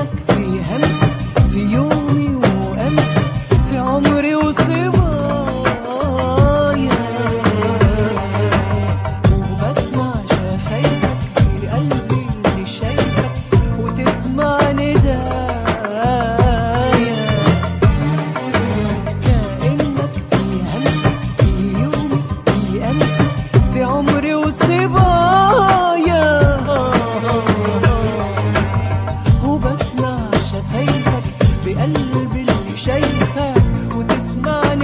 كأنك في همسة في يومي وأمسي في عمري وصبايا وبسمع شفايفك في قلبي اللي شايفك وتسمع ندايا كأنك في همسة في يومي في أمسي في عمري وصبايا وبسمع شفايفك بقلبي اللي شايفك وتسمع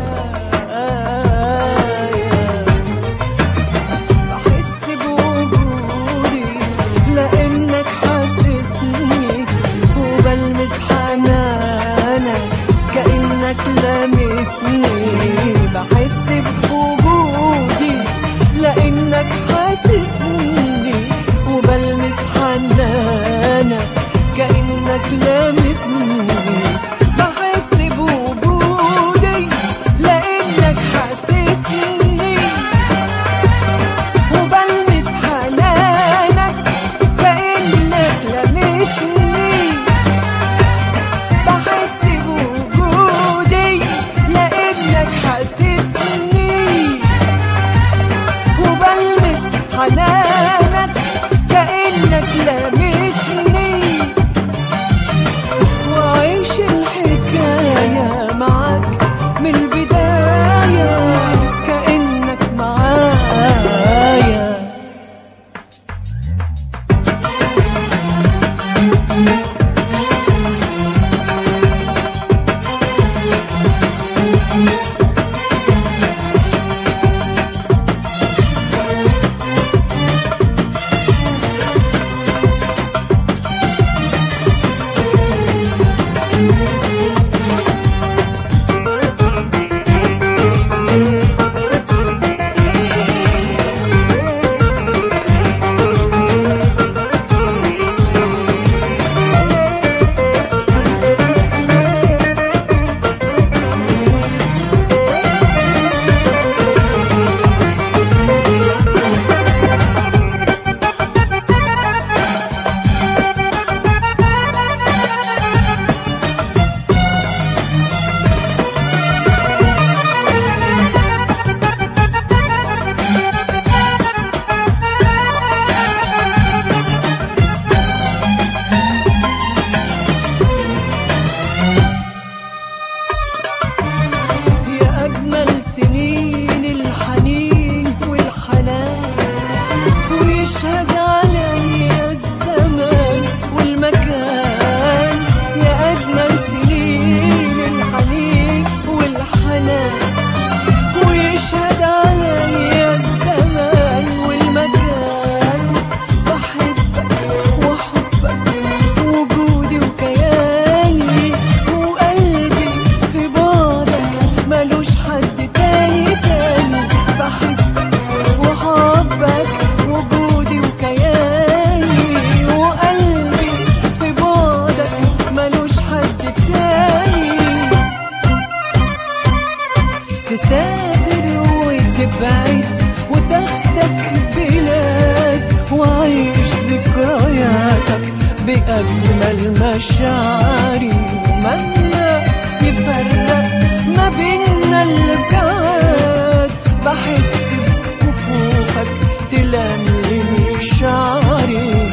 ندايا بحس بوجودي لانك حاسسني وبلمس حنانك كانك لامسني بحس بوجودي لانك حاسسني وبلمس حنانك كانك لامسني بحس بوجودي لانك حاسسني وبلمس حنانك كأنك لمسني بحس بوجودي لأنك حاسسني وبلمس حنانك كأنك لمسني وعيش الحكاية معاك من البداية كأنك معايا يا أجمل سنين الحنين والحنان ويشهد عليا الزمان والمكان يا أجمل سنين الحنين والحنان ويشهد عليا الزمان والمكان بحبك وحبك وجودي وكياني وقلبي في بعدك ملوش حد تاني تاني بحبك وحبك وجودي وكياني وقلبي في بعدك ملوش حد تاني تسافر وتبعد وتاخدك بلاد وعيش ذكرياتك بأجمل مشاعري ومهما يفرق ما بيننا البعاد بحس بكفوفك تلملم شعري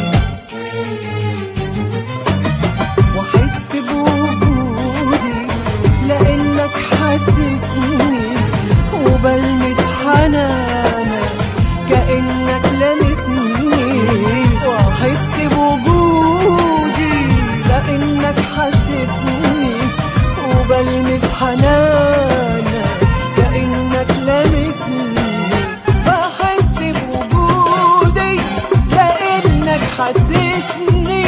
واحس بوجودي لانك حاسسني وبلمس حنانك كانك لمسني واحس بوجودي لانك حاسسني وبلمس حنانك كانك لمسني بحس بوجودي لانك حاسسني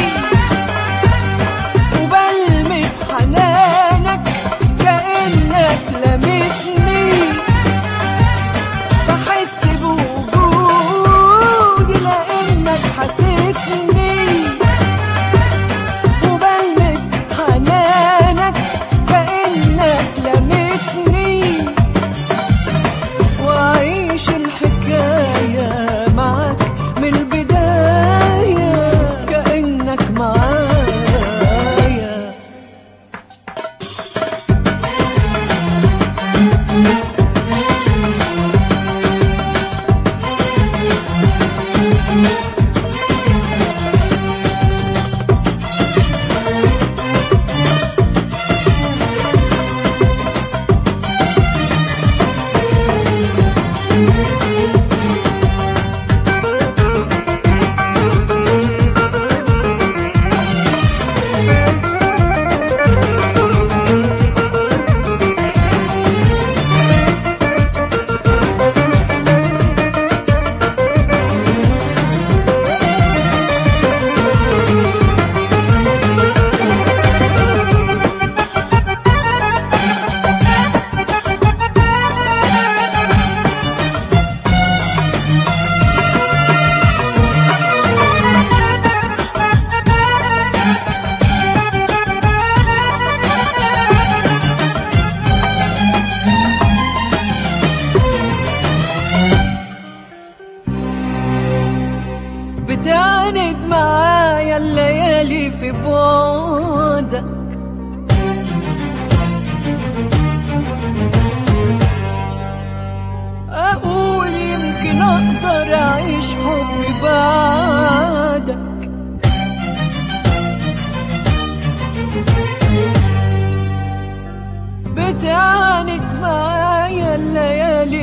وبلمس حنانك كأنك لمسني بحس بوجودي لأنك حاسسني وبلمس حنانك كأنك لمسني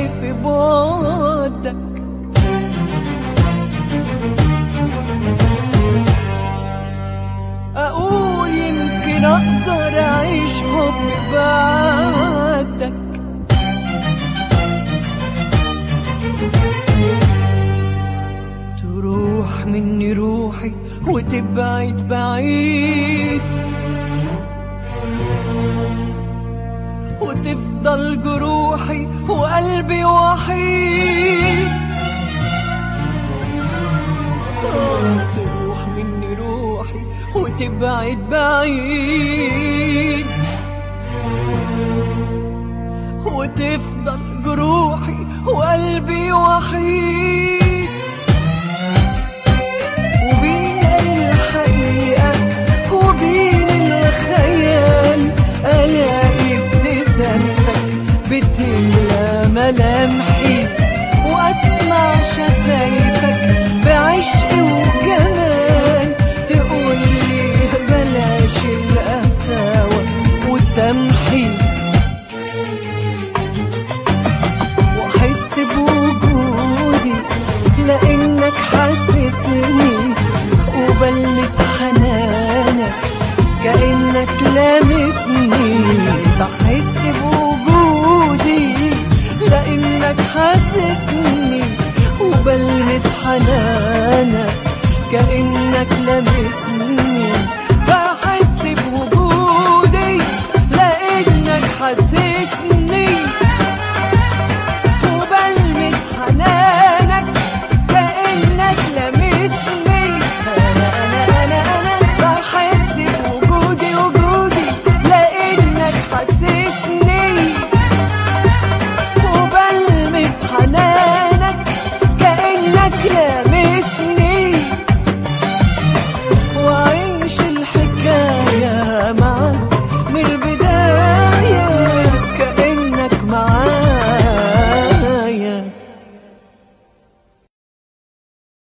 ايه في بعدك اقول يمكن اقدر اعيش حب بعدك تروح مني روحي وتبعد بعيد وتفضل جروحي وقلبي وحيد آه، تروح مني روحي وتبعد بعيد وتفضل جروحي وقلبي وحيد وبين الحقيقة وبين الخيال ألاقي ابتسامتك بتملى ملامحي وأسمع شفايفك بعشق وجمال تقولي بلاش القساوة وسامحي واحس بوجودي لانك حاسسني وبلس حنانك كانك لامسني بحس بوجودي لانك حاسسني وبلمس حنانك كانك لامسني